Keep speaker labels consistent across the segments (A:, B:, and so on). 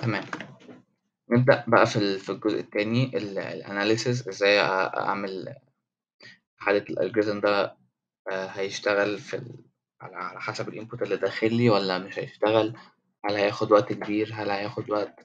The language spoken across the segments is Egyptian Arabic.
A: تمام نبدأ بقى في ال في الجزء التاني ال الanalysis إزاي أ أعمل حالة الalgorithm ده آآ هيشتغل في ال على على حسب الinput اللي داخل لي والّا مش هيشتغل، هل هياخد وقت كبير، هل هياخد وقت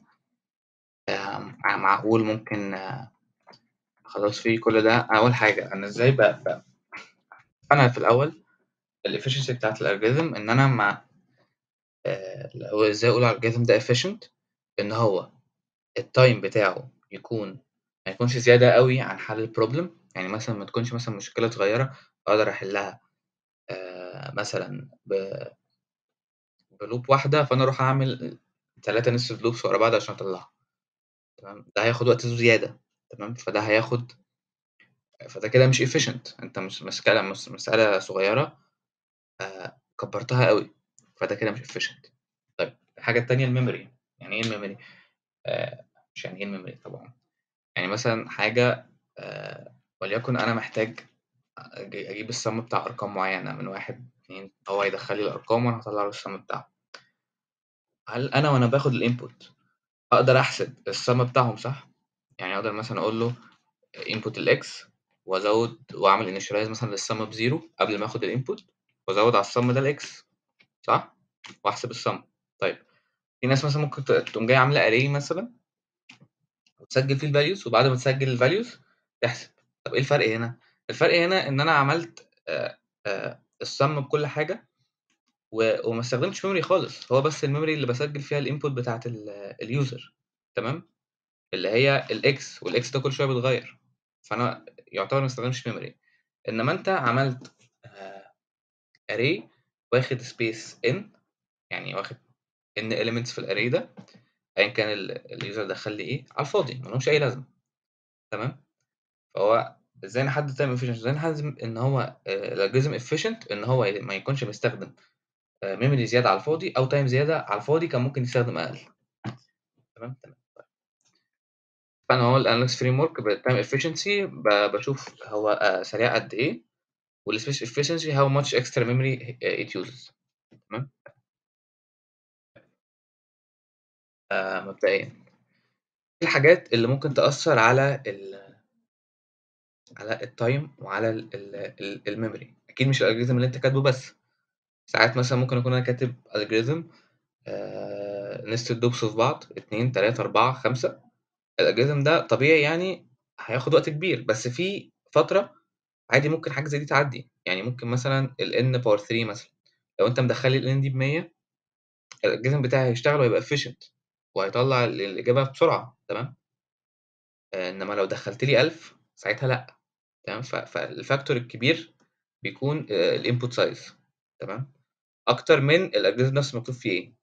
A: آمم معقول ممكن أخلّص فيه كل ده، أول حاجة أنا إزاي ب ب أنا في الأول الefficiency بتاعة الalgorithm إن أنا ما آآ اللي هو إزاي أقول على الalgorithm ده efficient إن هو الtime بتاعه يكون ما يكونش زيادة أوي عن حل الproblem، يعني مثلًا ما تكونش مثلًا مشكلة صغيرة أقدر أحلها آآ مثلًا ب بloop واحدة فأنا أروح أعمل 3 nested loops ورا بعض عشان أطلّعها تمام، ده هياخد وقت زيادة تمام، فده هياخد فده كده مش efficient أنت مش مسكلة مس مسألة صغيرة آآ كبّرتها أوي، فده كده مش efficient. طيب الحاجة التانية الmemory يعني إيه الmemory؟ آآ مش يعني إيه الmemory طبعًا، يعني مثلًا حاجة آآ وليكن أنا محتاج أج أجيب الsum بتاع أرقام معيّنة من 1، 2 هو هيدخّل لي الأرقام وأنا هاطلّع له الsum بتاعهم. هل أنا وأنا باخد الinput أقدر أحسب الsum بتاعهم صح؟ يعني أقدر مثلًا أقول له input الX وأزوّد وأعمل initialize مثلًا للsum بzero قبل ما آخد الinput وأزوّد على الsum ده الX صح؟ وأحسب الsum. طيب في ناس مثلًا ممكن ت تقوم جاية عاملة array مثلًا وتسجّل فيه الvalues وبعد ما تسجّل الvalues تحسب. طب إيه الفرق هنا؟ الفرق هنا إن أنا عملت آآ آآ الsum بكل حاجة و وما استخدمتش memory خالص، هو بس الmemory اللي باسجّل فيها الinput بتاعة ال الuser تمام، اللي هي الX والX ده كل شوية بيتغيّر، فأنا يعتبر ما استخدمتش memory. إنما أنت عملت آآ array واخد space n يعني واخد n elements في الarray ده أيًا كان ال الuser دخّل لي إيه، على الفاضي ما لهمش أي لازمة تمام، فهو إزاي نحدد time efficient إزاي نحدد إن هو آآ الalgorithm efficient إن هو ي ما يكونش بيستخدم آآ memory زيادة على الفاضي أو time زيادة على الفاضي كان ممكن يستخدم أقل. تمام، تمام طيب. فأنا أهو الanalysis framework بالtime efficiency ب باشوف هو آآ سريع قد إيه والspace efficiency how much extra memory it uses تمام. آآ مبدئيًا إيه الحاجات اللي ممكن تأثّر على ال على الtime وعلى ال ال ال الmemory أكيد مش الalgorithm اللي أنت كاتبه بس، ساعات مثلًا ممكن أكون أنا كاتب algorithm آآ nested loops في بعض 2، 3، 4، 5 الalgorithm ده طبيعي يعني هياخد وقت كبير، بس في فترة عادي ممكن حاجة زي دي تعدّي، يعني ممكن مثلًا الn power 3 مثلًا لو أنت مدخّل لي الn دي ب100 الalgorithm بتاعي هيشتغل وهيبقى efficient وهيطلّع ال الإجابة بسرعة تمام. آآ إنما لو دخّلت لي 1000 ساعتها لأ تمام، ف فالfactor الكبير بيكون آآ الinput size تمام، أكتر من الalgorithm نفسه مكتوب فيه إيه.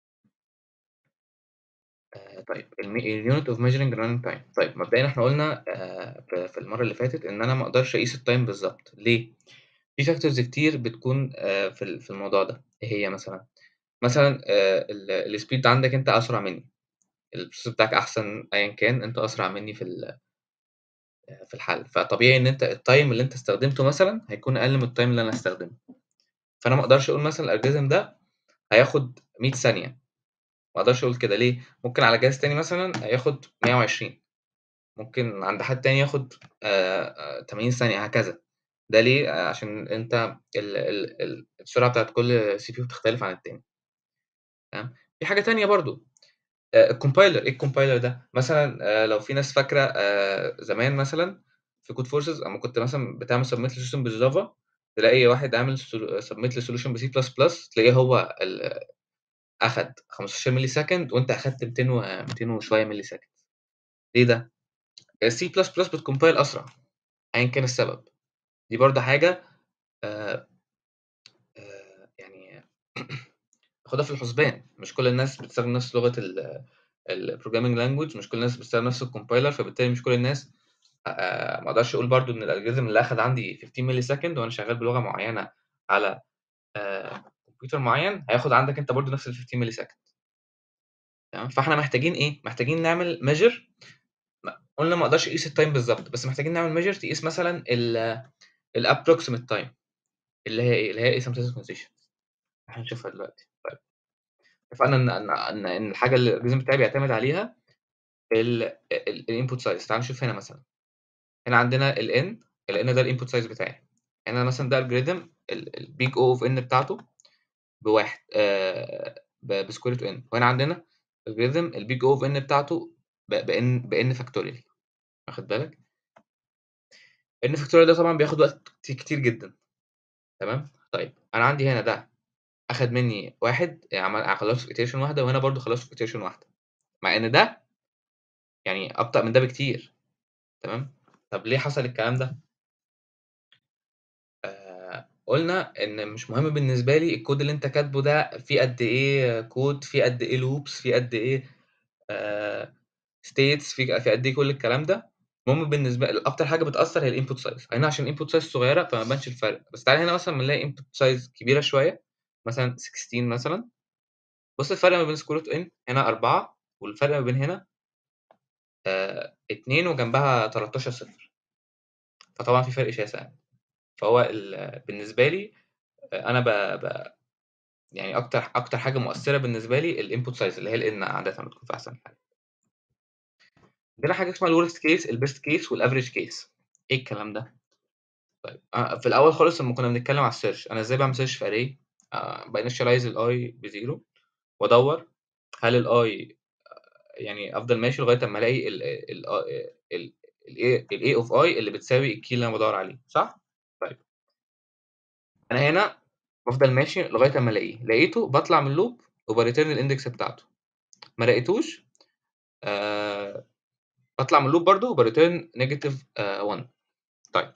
A: آآ طيب الم الunit of measuring running time طيب مبدئيًا إحنا قُلنا آآ في في المرّة اللي فاتت إن أنا ما أقدرش أقيس الtime بالضبط ليه؟ في factors كتير بتكون آآ في ال في الموضوع ده، إيه هي مثلًا؟ مثلًا آآ ال الspeed عندك أنت أسرع منّي، الprocessor بتاعك أحسن أيًا كان أنت أسرع منّي في ال آآ في الحل، فطبيعي إن أنت الtime اللي أنت استخدمته مثلًا هيكون أقل من الtime اللي أنا هاستخدمه، فأنا ما أقدرش أقول مثلًا الalgorithm ده هياخد 100 ثانية، ما أقدرش أقول كده ليه؟ ممكن على جهاز تاني مثلًا هياخد 120 ممكن عند حد تاني ياخد آآ 80 ثانية هكذا، ده ليه؟ عشان أنت ال ال ال السرعة بتاعة كل CPU بتختلف عن التاني. تمام، في حاجة تانية برضه آآ الcompiler إيه الcompiler ده؟ مثلًا آآ لو في ناس فاكرة آآ زمان مثلًا في code forces أمّا كنت مثلًا بتعمل submit لsystem بالجافا تلاقي واحد عامل سول submit لsolution بC++ تلاقيه هو ال أخد 15 milli second وأنت أخدت 200 و 200 وشوية milli second ليه ده؟ الC++ بتcompile أسرع أيًا كان السبب، دي برضه حاجة آآ آآ يعني خُدها في الحسبان، مش كل الناس بتستخدم نفس لغة ال الprogramming language مش كل الناس بتستخدم نفس الcompiler فبالتالي مش كل الناس آآ ما أقدرش أقول برضه إن الalgorithm اللي أخد عندي 15 milli second وأنا شغال بلغة معيّنة على آآ كمبيوتر معيّن هياخد عندك أنت برضه نفس ال15 milli second تمام، فإحنا محتاجين إيه، محتاجين نعمل measure م قُلنا ما أقدرش أقيس الtime بالضبط، بس محتاجين نعمل measure تقيس مثلًا ال الapproximate time اللي هي إيه، اللي هي asymptotic notation هنشوفها دلوقتي طيب اتفقنا ان ان ان إن الحاجه اللي الالجوريزم بتاعي بيعتمد عليها الانبوت سايز تعال نشوف هنا مثلا هنا عندنا ال n ال n ده الانبوت سايز بتاعي هنا مثلا ده الجوريزم البيج او اوف ان بتاعته بواحد آه بسكوير روت ان وهنا عندنا الجوريزم البيج او اوف ان بتاعته بان بان فاكتوريال واخد بالك ان فاكتوريال ده طبعا بياخد وقت كتير جدا تمام طيب انا عندي هنا ده اخد مني واحد يعني عمل خلصت في iteration واحده وهنا برضو خلصت في iteration واحده مع ان ده يعني ابطا من ده بكتير تمام طب ليه حصل الكلام ده آه قلنا ان مش مهم بالنسبه لي الكود اللي انت كاتبه ده فيه قد ايه كود فيه قد ايه لوبس فيه قد ايه آه ستيتس في في قد ايه كل الكلام ده المهم بالنسبه لي اكتر حاجه بتاثر هي الانبوت سايز هنا عشان الانبوت سايز صغيره فما بانش الفرق بس تعالى هنا مثلا بنلاقي انبوت سايز كبيره شويه مثلا 16 مثلا بص الفرق ما بين سكوير روت ان هنا 4 والفرق ما بين هنا آه 2 وجنبها 13 صفر فطبعا في فرق شاسع يعني فهو بالنسبه لي انا ب... ب... يعني اكتر اكتر حاجه مؤثره بالنسبه لي الانبوت سايز اللي هي الان عاده بتكون في احسن حاجه عندنا حاجه اسمها الورست كيس البيست كيس والافريج كيس ايه الكلام ده طيب آه في الاول خالص لما كنا بنتكلم على السيرش انا ازاي بعمل سيرش في اري آه بانيشالايز الاي بزيرو وادور هل الاي يعني افضل ماشي لغايه اما الاقي ال ال الاي اوف اي اللي بتساوي الكي اللي انا بدور عليه صح طيب انا هنا بفضل ماشي لغايه اما الاقيه لقيته بطلع من اللوب وبريتيرن الاندكس بتاعته ما لقيتوش آه بطلع من اللوب برضه وبريتيرن نيجاتيف 1 طيب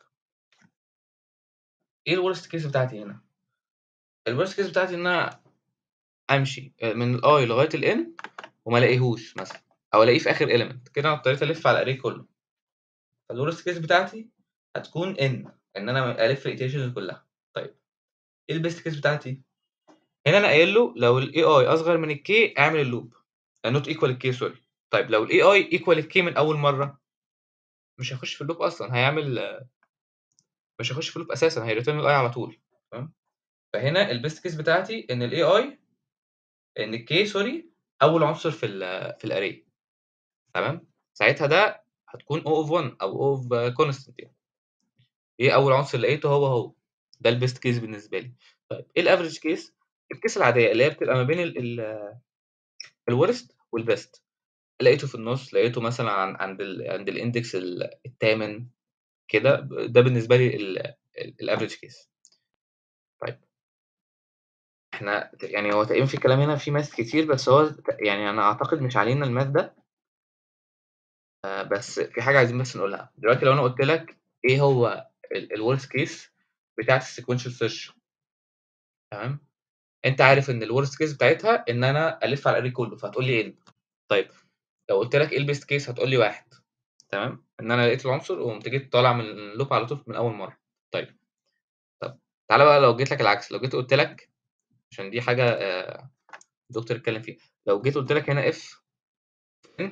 A: ايه الورست كيس بتاعتي هنا الورست كيس بتاعتي ان انا امشي من الاي لغايه الان وما الاقيهوش مثلا او الاقيه في اخر element كده انا اضطريت الف على الاري كله فالورست كيس بتاعتي هتكون ان ان انا الف الايتيشنز كلها طيب ايه البيست كيس بتاعتي هنا انا قايل له لو الاي اي اصغر من الكي اعمل اللوب نوت ايكوال الكي سوري طيب لو الاي اي ايكوال الكي من اول مره مش هيخش في اللوب اصلا هيعمل مش هيخش في اللوب اساسا هيريتيرن الاي على طول تمام فهنا البيست كيس بتاعتي ان الاي اي ان الكي سوري اول عنصر في ال في الاري تمام ساعتها ده هتكون او اوف 1 او او اوف كونستنت يعني ايه اول عنصر لقيته هو هو ده البيست كيس بالنسبه لي طيب ايه الافريج كيس الكيس العاديه اللي هي بتبقى ما بين الورست والبيست لقيته في النص لقيته مثلا عند ال عند الاندكس الثامن كده ده بالنسبه لي الافريج كيس طيب احنا يعني هو تقريبا في كلام هنا في ماث كتير بس هو يعني انا اعتقد مش علينا الماث ده آه بس في حاجه عايزين بس نقولها دلوقتي لو انا قلت لك ايه هو الورست كيس بتاعت السيكونشال سيرش تمام انت عارف ان الورست كيس بتاعتها ان انا الف على الاري كله فهتقول لي ان طيب لو قلت لك ايه البيست كيس هتقول لي واحد تمام ان انا لقيت العنصر وقمت جيت طالع من اللوب على طول من اول مره طيب طب تعالى بقى لو جيت لك العكس لو جيت قلت لك عشان دي حاجه آه الدكتور اتكلم فيها لو جيت قلت لك هنا اف ان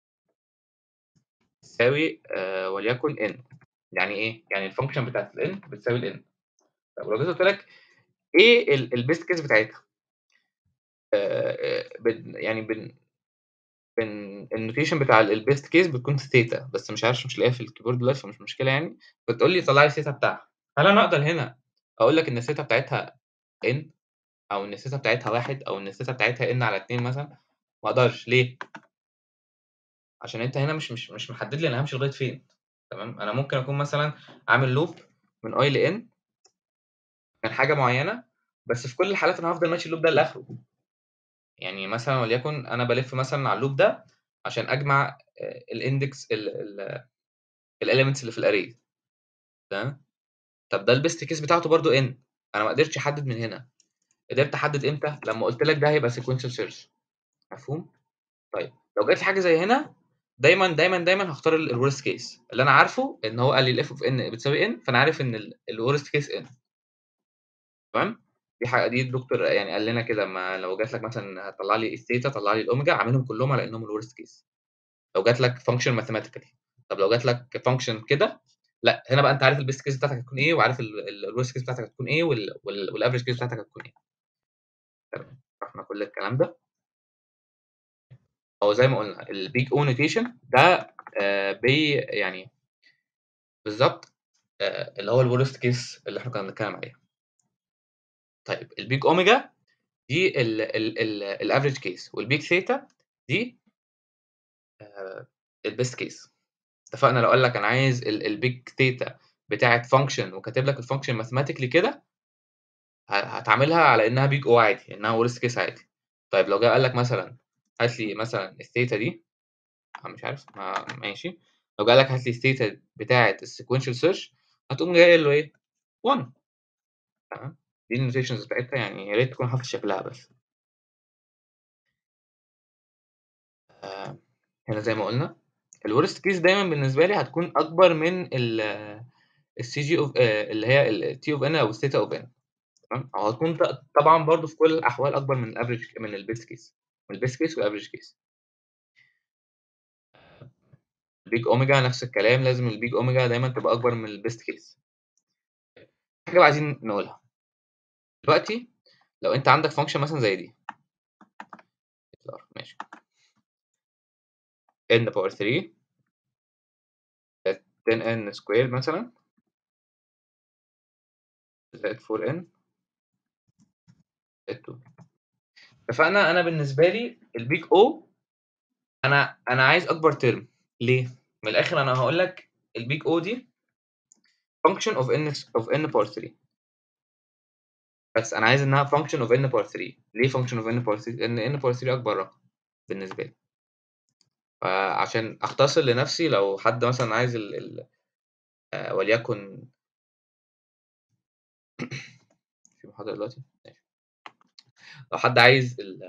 A: تساوي آه وليكن ان يعني ايه يعني الفانكشن بتاعت الان بتساوي الان طب لو جيت قلت لك ايه البيست كيس بتاعتها آه بن يعني بن بن النوتيشن بتاع البيست كيس بتكون ثيتا بس مش عارف مش لاقيها في الكيبورد دلوقتي فمش مشكله يعني بتقول لي طلع لي الثيتا بتاعها هل انا اقدر هنا اقول لك ان الثيتا بتاعتها ان او ان الثيتا بتاعتها واحد او ان الثيتا بتاعتها ان على اتنين مثلا ما اقدرش ليه عشان انت هنا مش مش مش محدد لي انا همشي لغايه فين تمام انا ممكن اكون مثلا عامل لوب من اي لان من حاجه معينه بس في كل الحالات انا هفضل ماشي اللوب ده لاخره يعني مثلا وليكن انا بلف مثلا على اللوب ده عشان اجمع الاندكس الاليمنتس اللي في الاري تمام طب ده البيست كيس بتاعته برضو ان انا ما قدرتش احدد من هنا قدرت احدد امتى لما قلت لك ده هيبقى سيكونشال سيرش مفهوم طيب لو جات لي حاجه زي هنا دايما دايما دايما هختار الورست كيس اللي انا عارفه ان هو قال لي الاف اوف ان بتساوي ان فانا عارف ان الورست كيس ان تمام دي حاجه دي الدكتور يعني قال لنا كده ما لو جات لك مثلا هتطلع لي الثيتا طلع لي الاوميجا اعملهم كلهم على انهم الورست كيس لو جات لك فانكشن ماثيماتيكالي طب لو جات لك فانكشن كده لا هنا بقى انت عارف البيست كيس بتاعتك هتكون ايه وعارف الورست كيس بتاعتك هتكون ايه والافريج كيس بتاعتك هتكون ايه تمام عرفنا كل الكلام ده هو زي ما قلنا البيج او نوتيشن ده آه بي يعني بالظبط آه اللي هو الورست كيس اللي احنا كنا بنتكلم عليه طيب البيج اوميجا دي الافريج كيس والبيج ثيتا دي آه البيست كيس اتفقنا لو قال لك انا عايز البيج ثيتا بتاعه فانكشن وكاتب لك الفانكشن ماثيماتيكلي كده هتعملها على انها بيج او عادي انها ورست كيس عادي طيب لو جه قال لك مثلا هات لي مثلا الثيتا دي مش عارف ما ماشي لو جه قال لك هات لي الثيتا بتاعه السيكونشال سيرش هتقوم جاي له ايه 1 تمام دي النوتيشنز بتاعتها يعني يا ريت تكون حافظ شكلها بس آه هنا زي ما قلنا الورست كيس دايما بالنسبه لي هتكون اكبر من السي جي اوف اللي هي التي اوف ان او الثيتا اوف ان تمام او هتكون طبعا برضو في كل الاحوال اكبر من الافريج من البيست كيس من البيست كيس والافريج كيس البيج اوميجا نفس الكلام لازم البيج اوميجا دايما تبقى اكبر من البيست كيس حاجه بقى عايزين نقولها دلوقتي لو انت عندك فانكشن مثلا زي دي ماشي n باور 3 10 n سكوير مثلا زائد 4 n زائد 2 اتفقنا انا بالنسبه لي البيج او انا انا عايز اكبر ترم ليه من الاخر انا هقول لك البيج او دي function of n of n باور 3 بس انا عايز انها function of n باور 3 ليه function of n باور 3 لان n باور 3 اكبر رقم بالنسبه لي فعشان اختصر لنفسي لو حد مثلا عايز ال, ال آه وليكن في محاضره دلوقتي ماشي لو حد عايز ال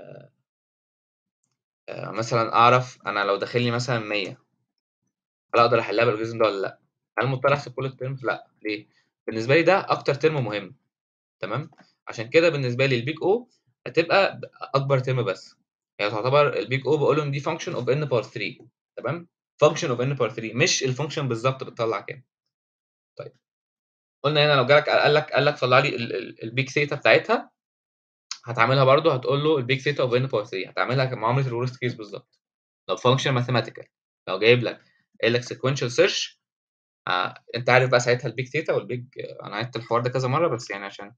A: آه مثلا اعرف انا لو داخل لي مثلا 100 هل اقدر احلها بالالجوريزم ده ولا لا هل مضطر احسب كل الترمز لا ليه بالنسبه لي ده اكتر ترم مهم تمام عشان كده بالنسبه لي البيج او هتبقى اكبر ترم بس يعني تعتبر البيج او بقول ان دي فانكشن اوف ان باور 3 تمام فانكشن اوف ان باور 3 مش الفانكشن بالظبط بتطلع كام طيب قلنا هنا لو جالك قال لك قال لك طلع لي البيج ثيتا بتاعتها هتعملها برضو هتقول له البيج ثيتا اوف ان باور 3 هتعملها كمعامله الورست كيس بالظبط لو فانكشن ماثيماتيكال لو جايب لك قال لك سيكونشال سيرش آه انت عارف بقى ساعتها البيج ثيتا والبيج انا عدت الحوار ده كذا مره بس يعني عشان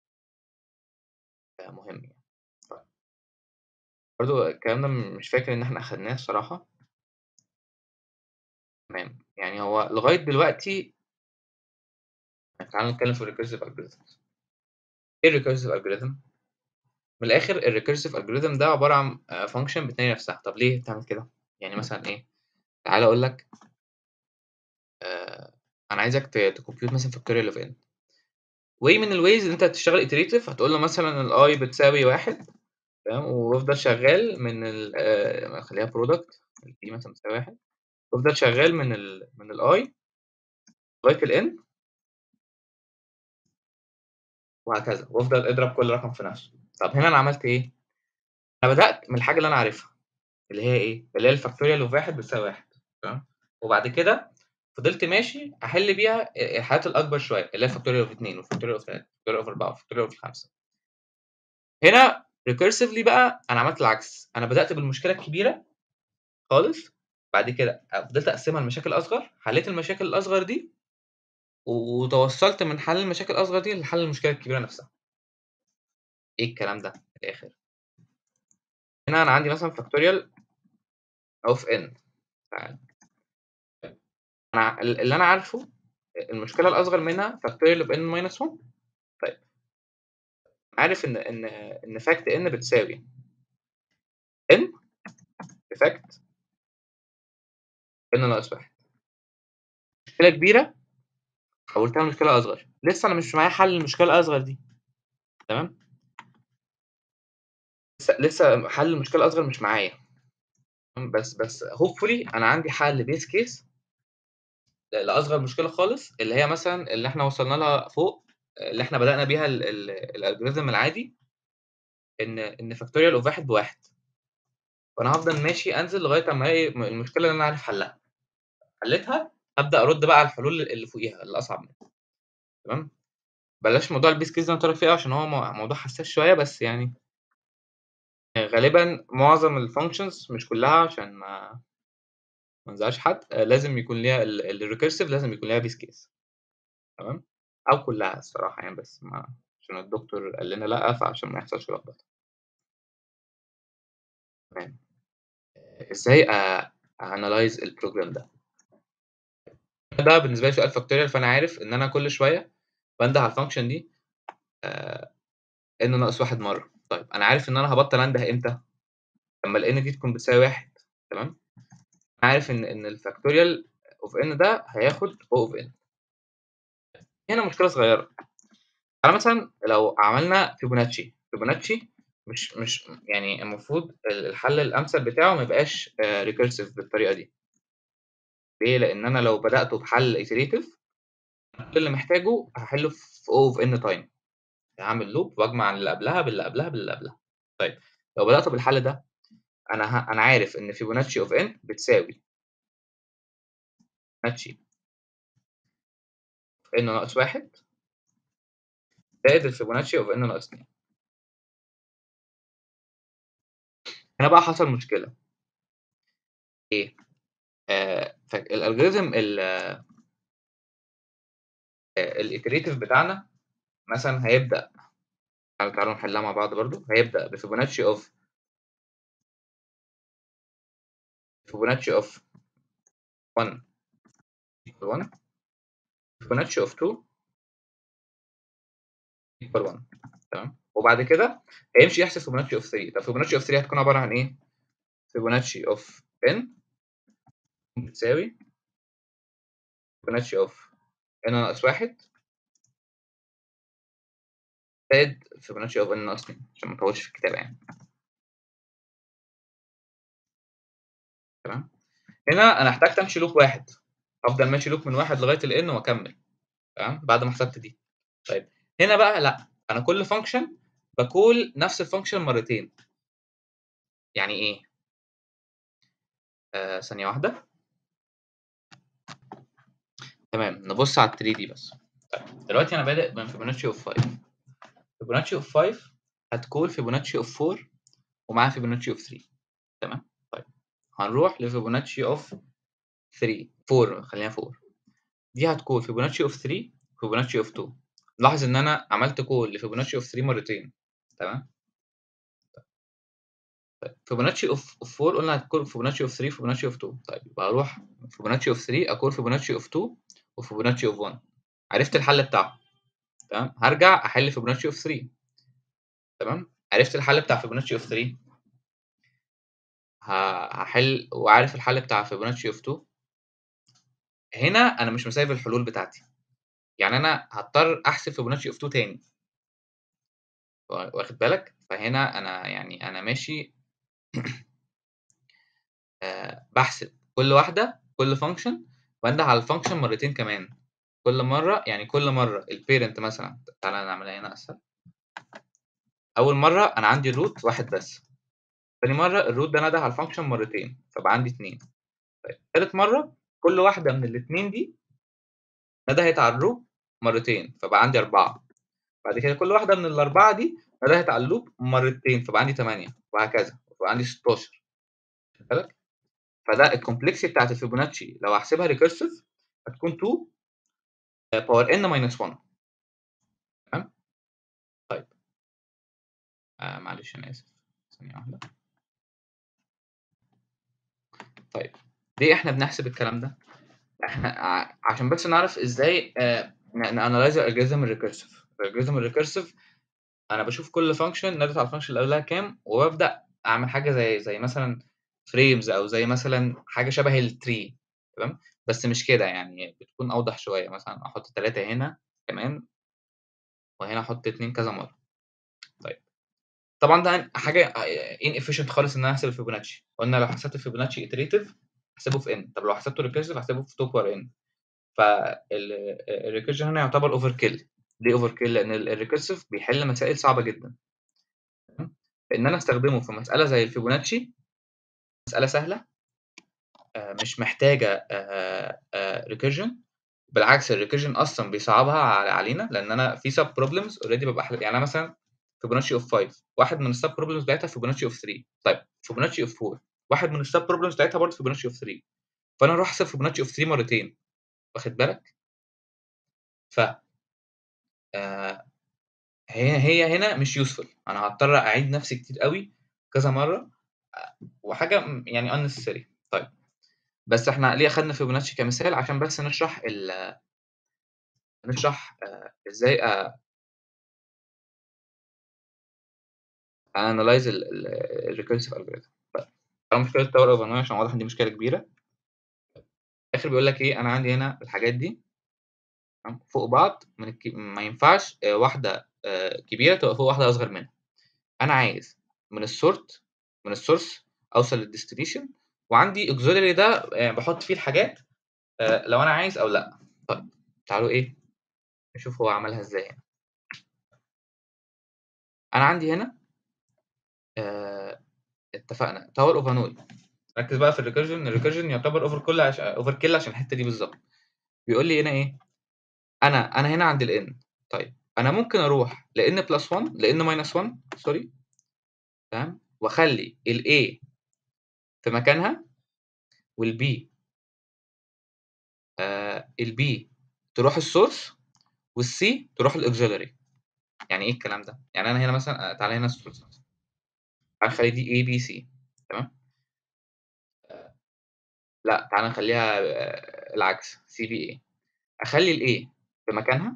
A: مهم يعني طيب. برضو الكلام ده مش فاكر ان احنا اخدناه الصراحه تمام يعني هو لغايه دلوقتي تعالوا نتكلم في الريكيرسيف algorithms ايه الريكيرسيف algorithm من الاخر الريكيرسيف algorithm ده عباره عن فانكشن بتنادي نفسها طب ليه بتعمل كده يعني مثلا ايه تعالى اقول لك آه انا عايزك تكمبيوت مثلا فاكتوريال اوف ان واي من الويز ان انت تشتغل iterative هتقول له مثلا الاي بتساوي واحد تمام وافضل شغال من ال آه خليها برودكت دي مثلا بتساوي واحد وافضل شغال من ال من الاي لغايه الان وهكذا وافضل اضرب كل رقم في نفسه طب هنا انا عملت ايه انا بدات من الحاجه اللي انا عارفها اللي هي ايه اللي هي الفاكتوريال اوف واحد بتساوي واحد تمام وبعد كده فضلت ماشي احل بيها الحاجات الاكبر شويه اللي هي الفاكتوريال اوف 2 والفاكتوريال اوف 3 والفاكتوريال اوف 4 والفاكتوريال اوف 5 هنا ريكيرسيفلي بقى انا عملت العكس انا بدات بالمشكله الكبيره خالص بعد كده فضلت اقسمها لمشاكل اصغر حليت المشاكل الاصغر دي وتوصلت من حل المشاكل الاصغر دي لحل المشكله الكبيره نفسها ايه الكلام ده في الاخر هنا انا عندي مثلا فاكتوريال اوف ان انا اللي انا عارفه المشكله الاصغر منها فاكتوريال اوف ان ماينس 1 طيب عارف ان ان ان فاكت ان بتساوي ان فاكت ان ناقص واحد مشكله كبيره حولتها لمشكله اصغر لسه انا مش معايا حل المشكله الاصغر دي تمام لسه لسه حل المشكله الاصغر مش معايا بس بس هوبفولي انا عندي حل بيس كيس لاصغر مشكله خالص اللي هي مثلا اللي احنا وصلنا لها فوق اللي احنا بدانا بيها الالجوريزم العادي ان ان فاكتوريال اوف واحد بواحد فانا هفضل ماشي انزل لغايه اما الاقي المشكله اللي انا عارف حلها حليتها ابدا ارد بقى على الحلول اللي فوقيها اللي اصعب منها تمام بلاش موضوع البيس كيس ده نطرق فيه عشان هو موضوع حساس شويه بس يعني غالبًا معظم الfunctions مش كلّها عشان ما ما نزعّلش حد، آآ لازم يكون ليها ال الrecursive لازم يكون ليها base case تمام، أو كلّها الصراحة يعني بس ما عشان الدكتور قال لنا لأ، فعشان ما يحصلش لخبطة. تمام. آآ إزاي أ أanalyze الprogram ده؟ ده بالنسبة لي سؤال factorial فأنا عارف إن أنا كل شوية بانده على الfunction دي آآ n ناقص 1 مرّة، طيب أنا عارف إن أنا هابطّل أنده إمتى؟ لمّا الn دي تكون بتساوي 1 تمام، أنا عارف إن إن الfactorial of n ده هياخد O of n. هنا مشكلة صغيّرة، أنا مثلًا لو عملنا فيبوناتشي، فيبوناتشي مش مش يعني المفروض ال الحل الأمثل بتاعه ما يبقاش آآ recursive بالطريقة دي. ليه؟ لإن أنا لو بدأته بحل iterative كل اللي محتاجه هاحله في O of n time هاعمل loop وأجمع اللي قبلها باللي قبلها باللي قبلها. طيب لو بدأت بالحل ده أنا ه أنا عارف إن فيبوناتشي of n بتساوي فيبوناتشي n ناقص 1 زائد الفيبوناتشي of n ناقص 2. هنا بقى حصل مشكلة. إيه؟ آآ ف الalgorithm ال آآ الiterative بتاعنا مثلًا هيبدأ تعالوا تعالوا نحلها مع بعض برضه، هيبدأ بفيبوناتشي of فيبوناتشي of 1 equal 1 فيبوناتشي of 2 equal 1 تمام، وبعد كده هيمشي يحسب فيبوناتشي of 3 طب فيبوناتشي of 3 هتكون عبارة عن إيه؟ فيبوناتشي of n بتساوي فيبوناتشي of n ناقص 1 زائد فيبوناتشي of n ناقص 2 عشان ما نطوّلش في الكتابة يعني. تمام، هنا أنا احتجت أمشي loop واحد، أفضل ماشي loop من 1 لغاية الn وأكمّل تمام، بعد ما حسبت دي. طيب هنا بقى لأ، أنا كل function باcall نفس الfunction مرّتين. يعني إيه؟ آآ ثانية واحدة. تمام، نبُص على الtree دي بس. طيب دلوقتي أنا بادئ من فيبوناتشي of 5 فيبوناتشي of 5 هتcall فيبوناتشي of 4 ومعاها فيبوناتشي of 3 تمام، طيب هنروح لفيبوناتشي of 3 4 خلّينا 4 دي هتcall فيبوناتشي of 3 وفيبوناتشي of 2 لاحظ إن أنا عملت call لفيبوناتشي of 3 مرّتين تمام. طيب فيبوناتشي of of 4 قُلنا هتcall فيبوناتشي of 3 وفيبوناتشي of 2 طيب يبقى هاروح فيبوناتشي of 3 أcall فيبوناتشي of 2 وفيبوناتشي of 1 عرفت الحل بتاعهم تمام، هارجع أحل فيبوناتشي of 3 تمام، عرفت الحل بتاع فيبوناتشي of 3 ه هاحل وعارف الحل بتاع فيبوناتشي of 2 هنا أنا مش مسيّف الحلول بتاعتي، يعني أنا هاضطر أحسب فيبوناتشي of 2 تاني. وا واخد بالك؟ فهنا أنا يعني أنا ماشي آآ باحسب كل واحدة كل function بانده على الfunction مرّتين كمان، كل مرّة يعني كل مرّة الparent مثلًا تعالَ نعملها هنا أسهل. أول مرّة أنا عندي الroot واحد بس، تاني مرّة الroot ده نده على الfunction مرّتين فبقى عندي 2 طيب تالت مرّة كل واحدة من الاتنين دي ندهت على الroot مرّتين فبقى عندي 4 بعد كده كل واحدة من ال4 دي ندهت على الloop مرّتين فبقى عندي 8 وهكذا، فبقى عندي 16 واخد بالك؟ فده الcomplexity بتاعة الفيبوناتشي لو هاحسبها recursive هتكون 2 آآ power n minus 1 تمام؟ طيب. آآ معلش أنا آسف، ثانية واحدة. طيب ليه إحنا بنحسب الكلام ده؟ إحنا ع عشان بس نعرف إزاي آآ ن نanalyze الalgorithm الrecursive الalgorithm الrecursive أنا باشوف كل function نادت على الfunction اللي قبلها كام وبابدأ أعمل حاجة زي زي مثلًا frames أو زي مثلًا حاجة شبه الtree تمام، بس مش كده يعني بتكون أوضح شوية مثلًا أحط 3 هنا كمان وهنا أحط 2 كذا مرّة. طيب طبعًا ده حاجة آآ inefficient خالص إن أنا أحسب الفيبوناتشي، قُلنا لو حسبت الفيبوناتشي iterative هاحسبه في n طب لو حسبته recursive هاحسبه في 2 power n فال الrecursion هنا يعتبر overkill ليه overkill؟ لإن ال الrecursive بيحل مسائل صعبة جدًا. تمام، فإن أنا أستخدمه في مسألة زي الفيبوناتشي مسألة سهلة آآ مش محتاجة آآ آآ recursion بالعكس الrecursion أصلًا بيصعّبها ع علينا لإن أنا في sub problems already بابقى حل يعني أنا مثلًا فيبوناتشي اوف 5 واحد من السب بروبلمز بتاعتها فيبوناتشي اوف 3 طيب فيبوناتشي اوف 4 واحد من السب بروبلمز بتاعتها برضه فيبوناتشي اوف 3 فانا اروح احسب فيبوناتشي اوف 3 مرتين واخد بالك ف آه هي هي هنا مش يوسفul انا هضطر اعيد نفسي كتير قوي كذا مره آه، وحاجه م- يعني unnecessary طيب بس احنا ليه اخدنا فيبوناتشي كمثال عشان بس نشرح ال نشرح آه ازاي انالايز الريكيرسيف الجوريثم طيب تعالوا مشكله تاور اوف عشان واضح ان دي مشكله كبيره الاخر بيقول لك ايه انا عندي هنا الحاجات دي تمام؟ فوق بعض من الك... ما ينفعش آه، واحده آه، كبيره تبقى فوق واحده اصغر منها انا عايز من السورت من السورس اوصل للديستنيشن وعندي اوكسيلري ده آه، بحط فيه الحاجات آه، لو انا عايز او لا طيب تعالوا ايه نشوف هو عملها ازاي هنا انا عندي هنا آه، اتفقنا تاور اوف انوي ركز بقى في الريكيرجن الريكيرجن يعتبر اوفر كل عش... اوفر كيل عشان الحته دي بالظبط بيقول لي هنا ايه انا انا هنا عند الان طيب انا ممكن اروح لان بلس 1 لان ماينس 1 سوري تمام واخلي الاي في مكانها والبي آه البي تروح السورس والسي تروح الاكسلري يعني ايه الكلام ده يعني انا هنا مثلا آه، تعالى هنا السورس مثلا تعالى نخلي دي اي بي سي تمام لا تعالى نخليها آه، العكس سي بي اي اخلي الاي في مكانها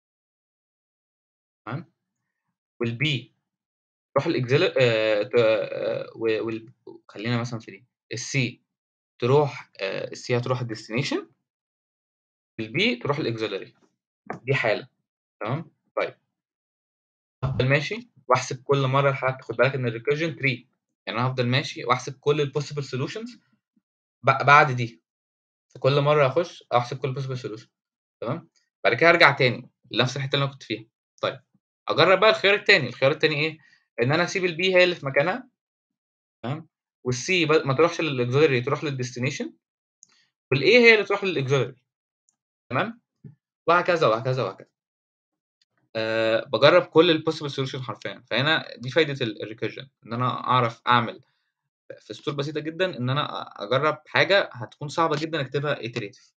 A: تمام والبي تروح الاكسل آه ت- آه و- وال... خلينا مثلا في دي السي تروح آه السي هتروح الديستنيشن البي تروح الاكسلري دي حاله تمام طيب هفضل ماشي واحسب كل مره الحالات خد بالك ان الريكيرجن تري يعني انا هفضل ماشي واحسب كل البوسيبل سولوشنز بعد دي في كل مره اخش احسب كل البوسيبل سولوشن تمام بعد كده ارجع تاني لنفس الحته اللي انا كنت فيها طيب اجرب بقى الخيار التاني الخيار التاني ايه ان انا اسيب البي هي اللي في مكانها تمام والسي ما تروحش للاكسلري تروح للديستنيشن والاي هي اللي تروح للاكسلري تمام وهكذا وهكذا وهكذا أه بجرب كل البوسيبل سوليوشن حرفيا فهنا دي فايده الريكيرجن ان انا اعرف اعمل في ستور بسيطه جدا ان انا اجرب حاجه هتكون صعبه جدا اكتبها iterative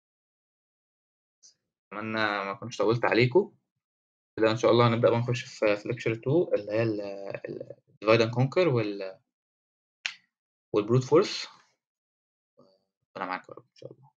A: اتمنى ما كنتش طولت عليكم كده ان شاء الله هنبدا بقى نخش في في ليكتشر 2 اللي هي الديفايد اند كونكر وال والبروت فورس انا معاك يا رب ان شاء الله